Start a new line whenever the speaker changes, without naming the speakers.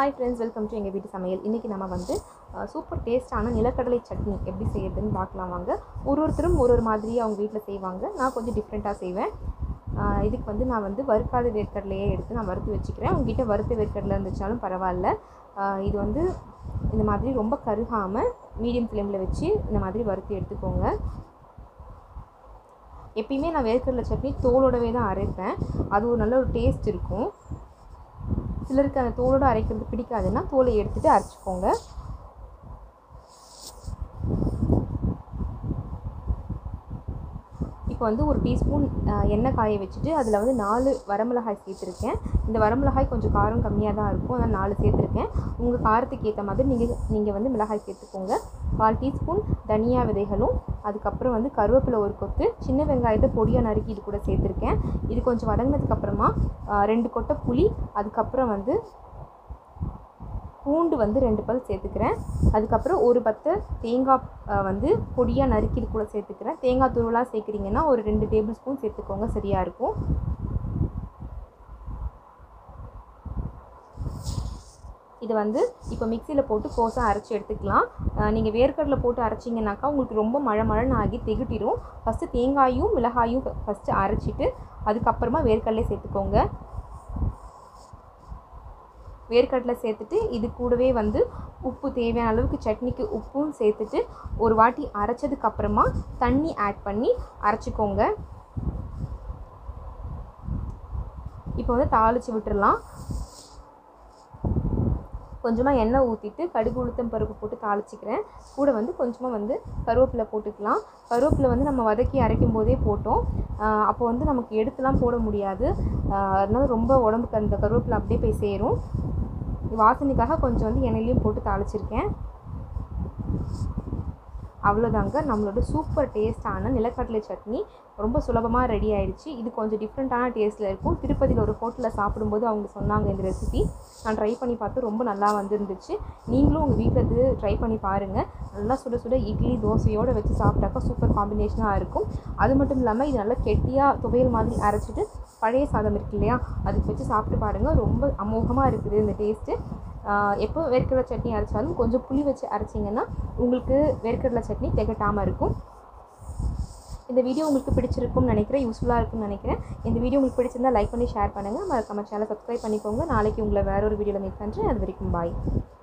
hi friends welcome to எங்கள் வீட்டு சமையல் இன்றைக்கி நம்ம வந்து சூப்பர் டேஸ்டான நிலக்கடலை சட்னி எப்படி செய்யறதுன்னு பார்க்கலாம் வாங்க ஒரு ஒருத்தரும் ஒரு ஒரு மாதிரி அவங்க வீட்டில் செய்வாங்க நான் கொஞ்சம் டிஃப்ரெண்ட்டாக செய்வேன் ஆஹ் இதுக்கு வந்து நான் வந்து வறுக்காத வேர்க்கடலையே எடுத்து நான் வறுத்து வச்சுக்கிறேன் உங்ககிட்ட வறுத்த வேர்க்கடலை இருந்துச்சாலும் பரவாயில்ல ஆஹ் இது வந்து இந்த மாதிரி ரொம்ப கருகாமல் மீடியம் ஃப்ளேமில் வச்சு இந்த மாதிரி வறுத்து எடுத்துக்கோங்க எப்பயுமே நான் வேர்க்கடலை சட்னி தோலோடவே தான் அரைப்பேன் அது ஒரு நல்ல ஒரு டேஸ்ட் இருக்கும் சிலருக்கு அந்த தோலோடு அரைக்கிறது பிடிக்காதுன்னா தோலை எடுத்துகிட்டு அரைச்சிக்கோங்க இப்போ வந்து ஒரு டீஸ்பூன் எண்ணெய் காய வச்சுட்டு அதில் வந்து நாலு வரமிளகாய் சேர்த்துருக்கேன் இந்த வரமிளகாய் கொஞ்சம் காரம் கம்மியாக தான் இருக்கும் அதனால் நாலு சேர்த்துருக்கேன் உங்கள் காரத்துக்கு ஏற்ற மாதிரி நீங்கள் நீங்கள் வந்து மிளகாய் சேர்த்துக்கோங்க கால் டீஸ்பூன் தனியா விதைகளும் அதுக்கப்புறம் வந்து கருவேப்பிலை ஒரு கொத்து சின்ன வெங்காயத்தை பொடியாக நறுக்கி இது கூட சேர்த்துருக்கேன் இது கொஞ்சம் வதங்கினதுக்கப்புறமா ரெண்டு கொட்டை புளி அதுக்கப்புறம் வந்து பூண்டு வந்து ரெண்டு பல் சேர்த்துக்கிறேன் அதுக்கப்புறம் ஒரு பத்து தேங்காய் அஹ், வந்து பொடியாக நறுக்கி இது கூட சேர்த்துக்கிறேன் தேங்காய் துருவலாக சேர்க்குறீங்கன்னா ஒரு ரெண்டு டேபிள் ஸ்பூன் சேர்த்துக்கோங்க சரியாக இருக்கும் இது வந்து இப்போ மிக்சியில் போட்டு கோஸாக அரைச்சி எடுத்துக்கலாம் நீங்கள் வேர்க்கடலை போட்டு அரைச்சிங்கனாக்கா உங்களுக்கு ரொம்ப மழை மழைன்னு ஆகி திகட்டிடும் ஃபஸ்ட்டு தேங்காயும் மிளகாயும் ஃபஸ்ட்டு அரைச்சிட்டு அதுக்கப்புறமா வேர்க்கடலை சேர்த்துக்கோங்க வேர்க்கடலை சேர்த்துட்டு இது கூடவே வந்து உப்பு தேவையான அளவுக்கு சட்னிக்கு உப்பும் சேர்த்துட்டு ஒரு வாட்டி அரைச்சதுக்கு அப்புறமா தண்ணி ஆட் பண்ணி அரைச்சிக்கோங்க இப்போ வந்து தாளித்து விட்டுறலாம் கொஞ்சமாக எண்ணெய் ஊற்றிட்டு கடுகு உளுத்தம் பருப்பு போட்டு தாளிச்சிக்கிறேன் கூட வந்து கொஞ்சமாக வந்து கருவேப்பிலை போட்டுக்கலாம் கருவேப்பிலை வந்து நம்ம வதக்கி அரைக்கும் போதே போட்டோம் ஆஹ் அப்போ வந்து நமக்கு எடுத்துலாம் போட முடியாது ஆஹ் அதனால ரொம்ப உடம்புக்கு அந்த கருவேப்பிலை அப்படியே போய் சேரும் வாசனைக்காக கொஞ்சம் வந்து எண்ணெயிலையும் போட்டு தாளிச்சிருக்கேன் அவ்வளோதாங்க நம்மளோட சூப்பர் டேஸ்டான நிலக்கடலை சட்னி ரொம்ப சுலபமாக ரெடி ஆயிடுச்சு இது கொஞ்சம் டிஃப்ரெண்ட்டான டேஸ்ட்டில் இருக்கும் திருப்பதியில் ஒரு ஹோட்டலில் சாப்பிடும்போது அவங்க சொன்னாங்க இந்த ரெசிபி நான் ட்ரை பண்ணி பார்த்து ரொம்ப நல்லா வந்துருந்துச்சு நீங்களும் உங்கள் வீட்டில் இது ட்ரை பண்ணி பாருங்கள் நல்லா சுட சுட இட்லி தோசையோடு வச்சு சாப்பிட்டாக்கா சூப்பர் காம்பினேஷனாக இருக்கும் அது மட்டும் இல்லாமல் இது நல்லா கெட்டியாக துவையல் மாதிரி அரைச்சிட்டு பழைய சாதம் இருக்கு இல்லையா அதுக்கு வச்சு சாப்பிட்டு பாருங்கள் ரொம்ப அமோகமாக இருக்குது இந்த டேஸ்ட்டு எப்போ வேர்க்கடலை சட்னி அரைச்சாலும் கொஞ்சம் புளி வச்சு அரைச்சிங்கன்னா உங்களுக்கு வேர்க்கடலை சட்னி திகட்டாமல் இருக்கும் இந்த வீடியோ உங்களுக்கு பிடிச்சிருக்கும்னு நினைக்கிறேன் யூஸ்ஃபுல்லாக இருக்கும்னு நினைக்கிறேன் இந்த வீடியோ உங்களுக்கு பிடிச்சிருந்தா லைக் பண்ணி ஷேர் பண்ணுங்கள் மறக்காம சேனல் சப்ஸ்கிரைப் பண்ணிக்கோங்க நாளைக்கு உங்களை வேற ஒரு வீடியோவில் மீட் பண்ணுறேன் அது வரைக்கும் பாய்